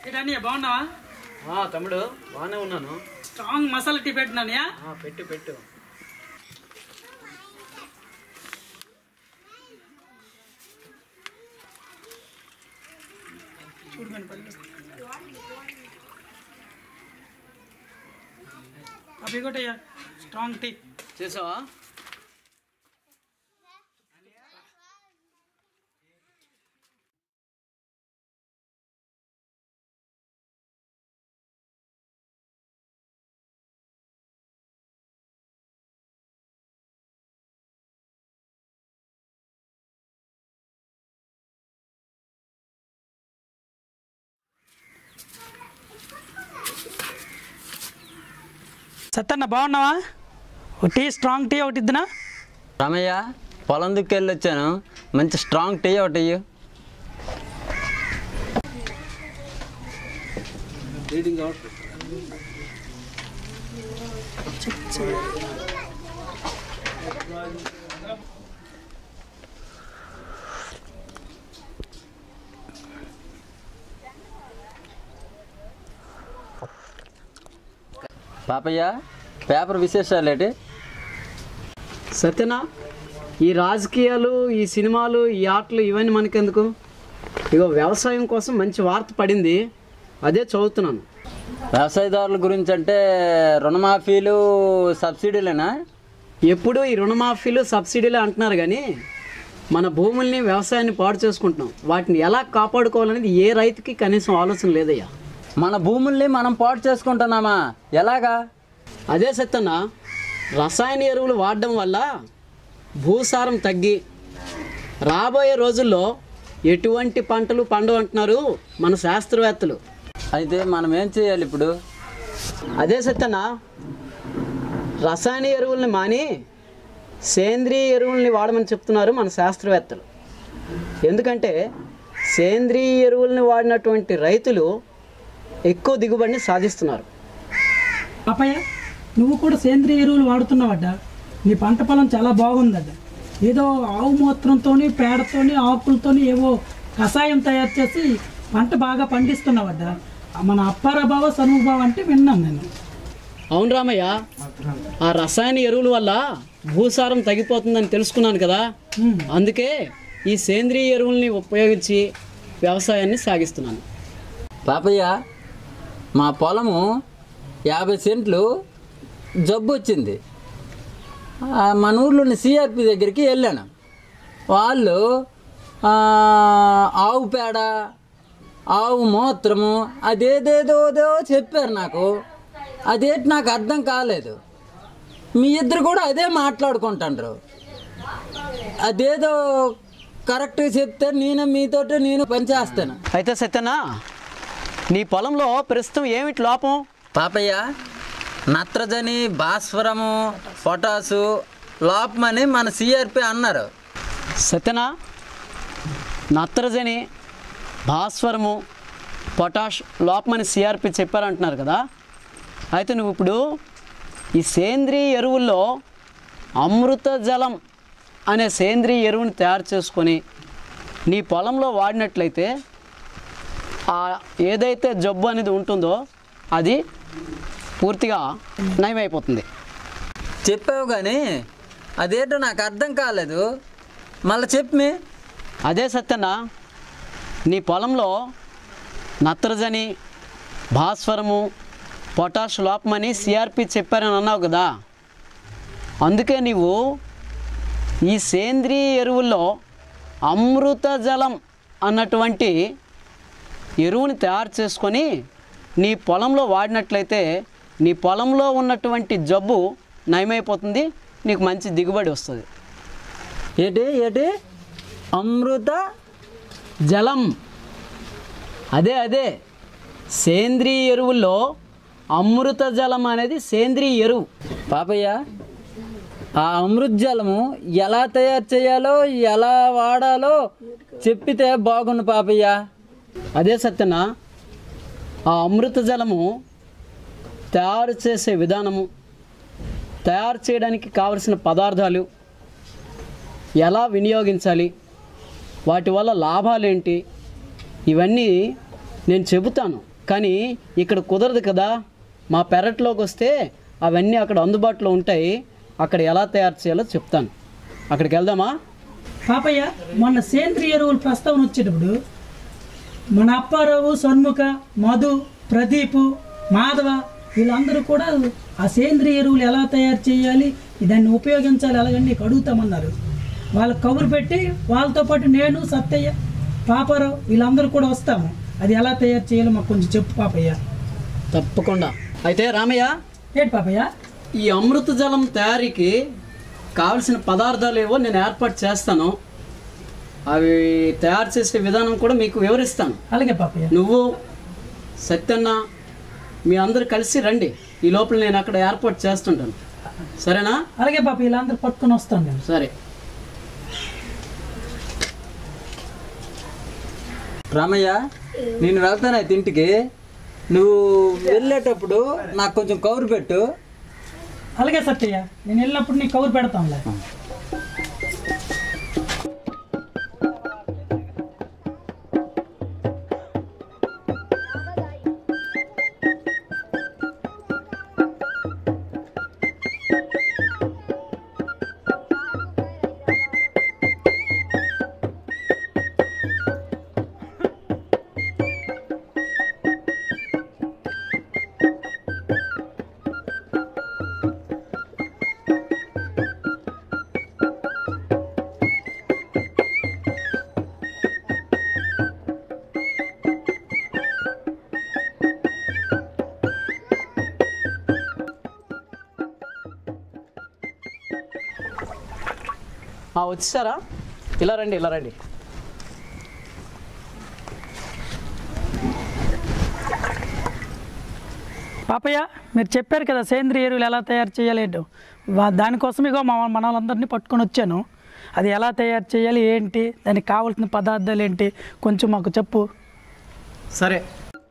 ఏంటన్నయ్య బాగున్నావా ఆ, తమ్ముడు బాగానే ఉన్నాను స్ట్రాంగ్ మసాలా టీ పెట్టినానయ్యా ఆ, పెట్టు పెట్టు చూడు అవి కొట్టయ్యా స్ట్రాంగ్ టీ చేసావా సత్తన్న బాగున్నావా ఒక టీ స్ట్రాంగ్ టీ ఒకటి ఇద్దునా రమయ్య పొలం దుక్కెళ్ళి వచ్చాను మంచి స్ట్రాంగ్ టీ ఒకటి ఇయ్యు. పాపయ్య పేపర్ విశేషాలు ఏంటి సత్యనా ఈ రాజకీయాలు ఈ సినిమాలు ఈ ఆటలు ఇవన్నీ మనకెందుకు ఇగో వ్యవసాయం కోసం మంచి వార్త పడింది అదే చదువుతున్నాను వ్యవసాయదారుల గురించి అంటే రుణమాఫీలు సబ్సిడీలేనా ఎప్పుడు ఈ రుణమాఫీలు సబ్సిడీలు అంటున్నారు కానీ మన భూముల్ని వ్యవసాయాన్ని పాడు చేసుకుంటున్నాం వాటిని ఎలా కాపాడుకోవాలనేది ఏ రైతుకి కనీసం ఆలోచన లేదయ్యా మన భూముల్ని మనం పాటు చేసుకుంటున్నామా ఎలాగా అదే సత్తన్న రసాయన ఎరువులు వాడడం వల్ల భూసారం తగ్గి రాబోయే రోజుల్లో ఎటువంటి పంటలు పండవు అంటున్నారు మన శాస్త్రవేత్తలు అయితే మనం ఏం చేయాలి ఇప్పుడు అదే సత్తన్న రసాయన ఎరువుల్ని మాని సేంద్రియ ఎరువుల్ని వాడమని చెప్తున్నారు మన శాస్త్రవేత్తలు ఎందుకంటే సేంద్రియ ఎరువుల్ని వాడినటువంటి రైతులు ఎక్కువ దిగుబడిని సాధిస్తున్నారు పాపయ్య నువ్వు కూడా సేంద్రియ ఎరువులు వాడుతున్నావట నీ పంట పొలం చాలా బాగుందట ఏదో ఆవు మూత్రంతోని పేడతోని ఆకులతోని ఏవో కషాయం తయారు చేసి పంట బాగా పండిస్తున్నావట మన అప్పారబావ సనుబావ అంటే విన్నాను నేను అవును రామయ్య ఆ రసాయన ఎరువుల వల్ల భూసారం తగ్గిపోతుందని తెలుసుకున్నాను కదా ఉమ్. అందుకే ఈ సేంద్రియ ఎరువుల్ని ఉపయోగించి వ్యవసాయాన్ని సాగిస్తున్నాను పాపయ్య మా పొలము యాభై సెంట్లు జబ్బు వచ్చింది ఆ, మన ఊర్లోని సిఆర్పి దగ్గరికి వెళ్ళాను వాళ్ళు ఆ, ఆవు పేడ ఆవు మూత్రము అదేదేదోదో చెప్పారు నాకు అదేంటి నాకు అర్థం కాలేదు మీ ఇద్దరు కూడా అదే మాట్లాడుకుంటాండ్రు అదేదో కరెక్ట్గా చెప్తే నేను మీతోటి నేను పనిచేస్తాను అయితే సత్యనా నీ పొలంలో ప్రస్తుతం ఏమిటి లోపం పాపయ్య నత్రజని భాస్వరము పొటాసు లోపమని మన సిఆర్పి అన్నారు సత్యనా నత్రజని భాస్వరము పొటాష్ లోపమని సిఆర్పి చెప్పారంటున్నారు కదా అయితే నువ్వు ఇప్పుడు ఈ సేంద్రియ ఎరువుల్లో అమృత జలం అనే సేంద్రియ ఎరువుని తయారు చేసుకొని నీ పొలంలో వాడినట్లయితే ఆ ఏదైతే జబ్బు అనేది ఉంటుందో అది పూర్తిగా నయమైపోతుంది చెప్పావు కానీ అదేంటో నాకు అర్థం కాలేదు మళ్ళీ చెప్పి అదే సత్యన్న నీ పొలంలో నత్రజని భాస్వరము పొటాష్ లోపమని సిఆర్పి చెప్పారని అన్నావు కదా అందుకే నీవు ఈ సేంద్రియ ఎరువుల్లో అమృత జలం అన్నటువంటి ఎరువుని తయారు చేసుకొని నీ పొలంలో వాడినట్లయితే నీ పొలంలో ఉన్నటువంటి జబ్బు నయమైపోతుంది నీకు మంచి దిగుబడి వస్తుంది ఏంటి ఏంటి అమృత జలం అదే అదే సేంద్రియ ఎరువుల్లో అమృత జలం అనేది సేంద్రియ ఎరువు పాపయ్య ఆ అమృత జలము ఎలా తయారు చేయాలో ఎలా వాడాలో చెప్పితే బాగుండు పాపయ్య అదే సత్యన ఆ అమృత జలము తయారు చేసే విధానము తయారు చేయడానికి కావలసిన పదార్థాలు ఎలా వినియోగించాలి వాటి వల్ల లాభాలేంటి ఇవన్నీ నేను చెబుతాను కానీ ఇక్కడ కుదరదు కదా మా పెరట్లోకి వస్తే అవన్నీ అక్కడ అందుబాటులో ఉంటాయి అక్కడ ఎలా తయారు చేయాలో చెప్తాను అక్కడికి వెళ్దామా పాపయ్య మొన్న సేంద్రియ ఎరువులు ప్రస్తావన వచ్చేటప్పుడు మన అప్పారావు షణ్ముఖ మధు ప్రదీప్ మాధవ వీళ్ళందరూ కూడా ఆ సేంద్రియ ఎరువులు ఎలా తయారు చేయాలి దాన్ని ఉపయోగించాలి ఎలాగని నీకు అడుగుతామన్నారు వాళ్ళకి కబురు పెట్టి వాళ్ళతో పాటు నేను సత్తయ్య పాపారావు వీళ్ళందరూ కూడా వస్తాము అది ఎలా తయారు చేయాలో మాకు కొంచెం చెప్పు పాపయ్య తప్పకుండా అయితే రామయ్య ఏంటి పాపయ్య ఈ అమృత జలం తయారీకి కావలసిన పదార్థాలు ఏవో నేను ఏర్పాటు చేస్తాను అవి తయారు చేసే విధానం కూడా మీకు వివరిస్తాను అలాగే పాపయ్య నువ్వు సత్యన్న మీ అందరు కలిసి రండి ఈ లోపల నేను అక్కడ ఏర్పాటు చేస్తుంటాను సరేనా అలాగే పాప వీళ్ళందరూ పట్టుకొని వస్తాను నేను సరే రామయ్య నేను వెళ్తాను అయితే ఇంటికి నువ్వు వెళ్ళేటప్పుడు నాకు కొంచెం కౌరు పెట్టు అలాగే సత్యయ్య నేను వెళ్ళినప్పుడు నీకు కబురు పెడతాంలే ఆ, వచ్చేసారా ఇలా రండి ఇలా రండి పాపయ్య మీరు చెప్పారు కదా సేంద్రియ ఎరువులు ఎలా తయారు చేయాలి ఏంటో వా- దానికోసం ఇగో మా మన వాళ్ళందరినీ పట్టుకొని వచ్చాను అది ఎలా తయారు చేయాలి ఏంటి దానికి కావాల్సిన పదార్థాలు ఏంటి కొంచెం మాకు చెప్పు సరే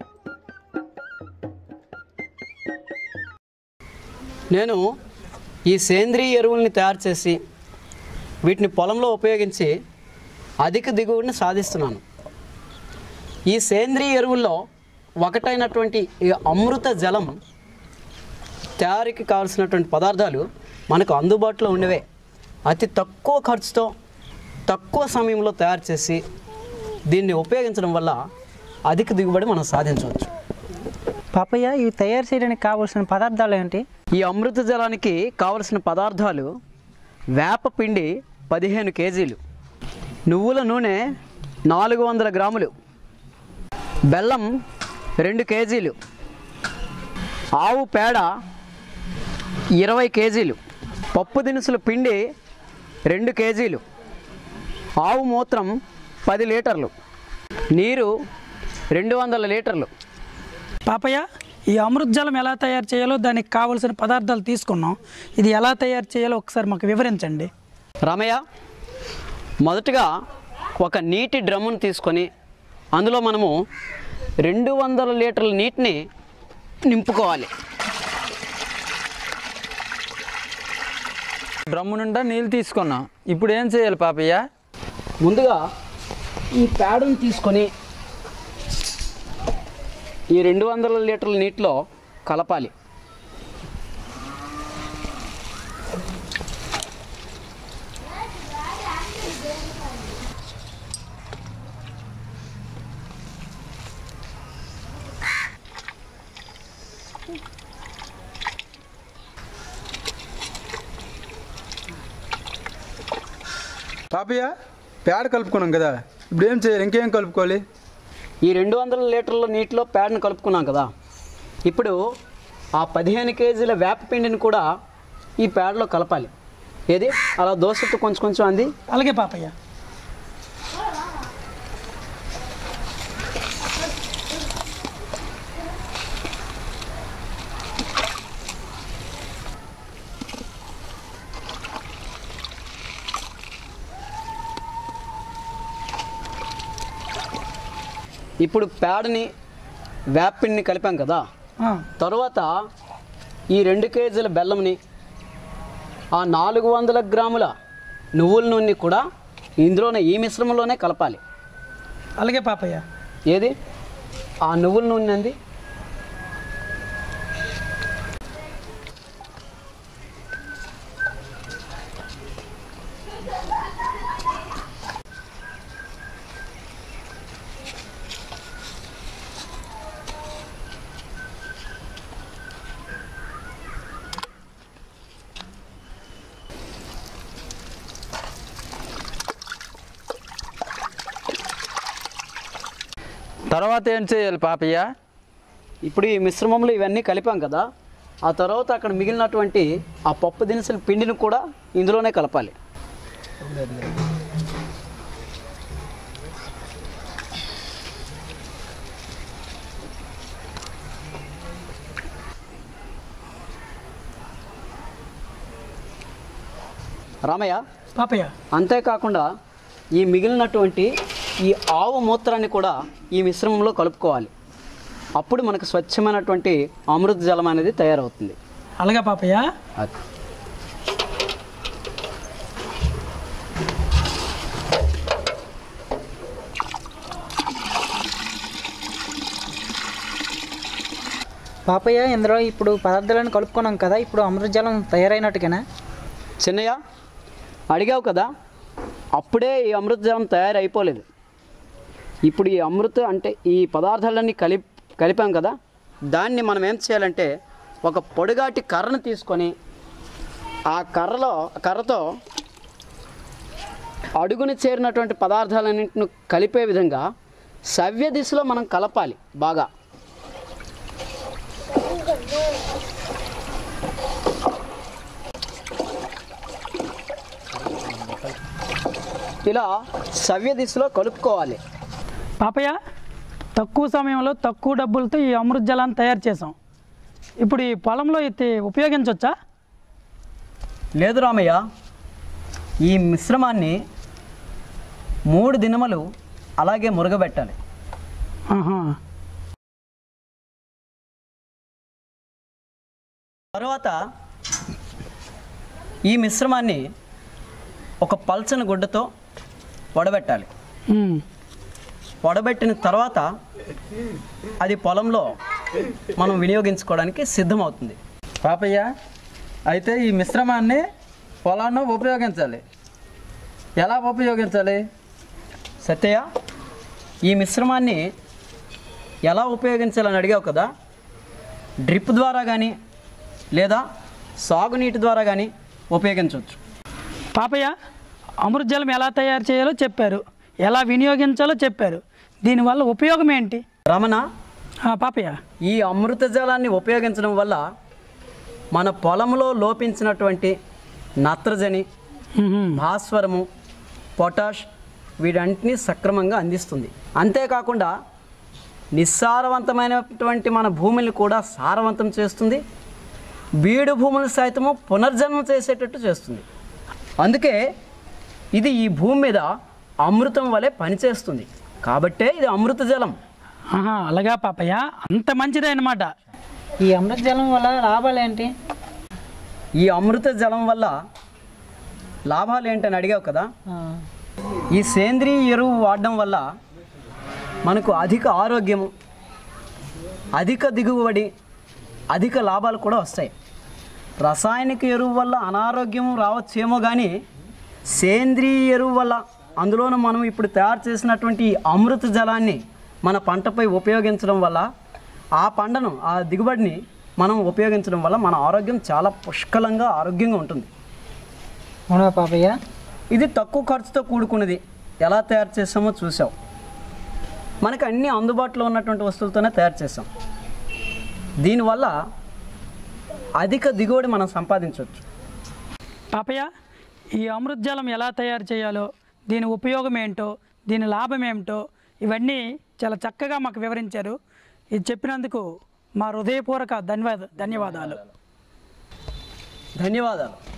నేను ఈ సేంద్రియ ఎరువుల్ని తయారు చేసి వీటిని పొలంలో ఉపయోగించి అధిక దిగుబడిని సాధిస్తున్నాను ఈ సేంద్రియ ఎరువుల్లో ఒకటైనటువంటి ఈ అమృత జలం తయారీకి కావాల్సినటువంటి పదార్థాలు మనకు అందుబాటులో ఉండేవే అతి తక్కువ ఖర్చుతో తక్కువ సమయంలో తయారు చేసి దీన్ని ఉపయోగించడం వల్ల అధిక దిగుబడి మనం సాధించవచ్చు పాపయ్య ఇవి తయారు చేయడానికి కావాల్సిన పదార్థాలు ఏంటి ఈ అమృత జలానికి కావలసిన పదార్థాలు వేప పిండి పదిహేను కేజీలు నువ్వుల నూనె నాలుగు వందల గ్రాములు బెల్లం రెండు కేజీలు ఆవు పేడ ఇరవై కేజీలు పప్పు దినుసుల పిండి రెండు కేజీలు ఆవు మూత్రం పది లీటర్లు నీరు రెండు వందల లీటర్లు పాపయ్య ఈ అమృత జలం ఎలా తయారు చేయాలో దానికి కావాల్సిన పదార్థాలు తీసుకున్నాం ఇది ఎలా తయారు చేయాలో ఒకసారి మాకు వివరించండి రామయ్య మొదటగా ఒక నీటి డ్రమ్మును తీసుకొని అందులో మనము రెండు వందల లీటర్ల నీటిని నింపుకోవాలి డ్రమ్ము నిండా నీళ్ళు తీసుకున్నాం ఇప్పుడు ఏం చేయాలి పాపయ్య ముందుగా ఈ పేడను తీసుకొని ఈ రెండు వందల లీటర్ల నీటిలో కలపాలి పాపయ్య పేడ కలుపుకున్నాం కదా ఇప్పుడు ఏం చేయాలి ఇంకేం కలుపుకోవాలి ఈ రెండు వందల లీటర్ల నీటిలో పేడను కలుపుకున్నాం కదా ఇప్పుడు ఆ పదిహేను కేజీల వేప పిండిని కూడా ఈ పేడలో కలపాలి ఏది అలా దోశతో కొంచెం కొంచెం అంది అలాగే పాపయ్య ఇప్పుడు పేడని వేప పిండిని కలిపాం కదా ఆ, తరువాత ఈ రెండు కేజీల బెల్లంని ఆ నాలుగు వందల గ్రాముల నువ్వుల నూనె కూడా ఇందులోనే ఈ మిశ్రమంలోనే కలపాలి అలాగే పాపయ్య ఏది ఆ నువ్వుల నూనె అంది తర్వాత ఏం చేయాలి పాపయ్య ఇప్పుడు ఈ మిశ్రమంలో ఇవన్నీ కలిపాం కదా ఆ తర్వాత అక్కడ మిగిలినటువంటి ఆ పప్పు దినుసుల పిండిని కూడా ఇందులోనే కలపాలి రామయ్య పాపయ్య అంతేకాకుండా ఈ మిగిలినటువంటి ఈ ఆవు మూత్రాన్ని కూడా ఈ మిశ్రమంలో కలుపుకోవాలి అప్పుడు మనకు స్వచ్ఛమైనటువంటి అమృత జలం అనేది తయారవుతుంది అలాగా పాపయ్య అది పాపయ్య ఇందులో ఇప్పుడు పదార్థాలను కలుపుకున్నాం కదా ఇప్పుడు అమృత జలం తయారైనట్టుగానా చిన్నయ్య అడిగావు కదా అప్పుడే ఈ అమృత జలం తయారైపోలేదు ఇప్పుడు ఈ అమృత అంటే ఈ పదార్థాలన్నీ కలిపి కలిపాం కదా దాన్ని మనం ఏం చేయాలంటే ఒక పొడిగాటి కర్రను తీసుకొని ఆ కర్రలో కర్రతో అడుగుని చేరినటువంటి పదార్థాలన్నింటిని కలిపే విధంగా సవ్య దిశలో మనం కలపాలి బాగా ఇలా సవ్య దిశలో కలుపుకోవాలి పాపయ్య తక్కువ సమయంలో తక్కువ డబ్బులతో ఈ అమృత జలాన్ని తయారు చేసాం ఇప్పుడు ఈ పొలంలో ఇది ఉపయోగించవచ్చా లేదు రామయ్య ఈ మిశ్రమాన్ని మూడు దినములు అలాగే మురగబెట్టాలి ఆహా తర్వాత ఈ మిశ్రమాన్ని ఒక పల్చని గుడ్డతో వడబెట్టాలి ఉమ్. వడబెట్టిన తర్వాత అది పొలంలో మనం వినియోగించుకోవడానికి సిద్ధమవుతుంది పాపయ్య అయితే ఈ మిశ్రమాన్ని పొలాన్ని ఉపయోగించాలి ఎలా ఉపయోగించాలి సత్యయ్య ఈ మిశ్రమాన్ని ఎలా ఉపయోగించాలని అడిగావు కదా డ్రిప్ ద్వారా కానీ లేదా సాగునీటి ద్వారా కానీ ఉపయోగించవచ్చు పాపయ్య అమృత జలం ఎలా తయారు చేయాలో చెప్పారు ఎలా వినియోగించాలో చెప్పారు దీనివల్ల ఉపయోగం ఏంటి రమణ ఆ, పాపయ్య ఈ అమృత జలాన్ని ఉపయోగించడం వల్ల మన పొలంలో లోపించినటువంటి నత్రజని ఉహుం. భాస్వరము పొటాష్ వీటన్నిటిని సక్రమంగా అందిస్తుంది అంతేకాకుండా నిస్సారవంతమైనటువంటి మన భూమిని కూడా సారవంతం చేస్తుంది బీడు భూములు సైతము పునర్జన్మ చేసేటట్టు చేస్తుంది అందుకే ఇది ఈ భూమి మీద అమృతం వలె పనిచేస్తుంది కాబట్టే ఇది అమృత జలం ఆహా అలాగా పాపయ్య అంత మంచిదే అనమాట ఈ అమృత జలం వల్ల లాభాలు ఏంటి ఈ అమృత జలం వల్ల లాభాలు ఏంటని అడిగావు కదా ఆ, ఈ సేంద్రియ ఎరువు వాడడం వల్ల మనకు అధిక ఆరోగ్యము అధిక దిగుబడి అధిక లాభాలు కూడా వస్తాయి రసాయనిక ఎరువు వల్ల అనారోగ్యం రావచ్చేమో కానీ సేంద్రియ ఎరువు వల్ల అందులోనూ మనం ఇప్పుడు తయారు చేసినటువంటి ఈ అమృత జలాన్ని మన పంటపై ఉపయోగించడం వల్ల ఆ పంటను ఆ దిగుబడిని మనం ఉపయోగించడం వల్ల మన ఆరోగ్యం చాలా పుష్కలంగా ఆరోగ్యంగా ఉంటుంది అవునా పాపయ్య ఇది తక్కువ ఖర్చుతో కూడుకున్నది ఎలా తయారు చేసామో చూసాం మనకు అన్ని అందుబాటులో ఉన్నటువంటి వస్తువులతోనే తయారు చేసాం దీనివల్ల అధిక దిగుబడి మనం సంపాదించవచ్చు పాపయ్య ఈ అమృత జలం ఎలా తయారు చేయాలో దీని ఉపయోగం ఏంటో దీని లాభం ఏమిటో ఇవన్నీ చాలా చక్కగా మాకు వివరించారు ఇది చెప్పినందుకు మా హృదయపూర్వక ధన్యవాద ధన్యవాదాలు ధన్యవాదాలు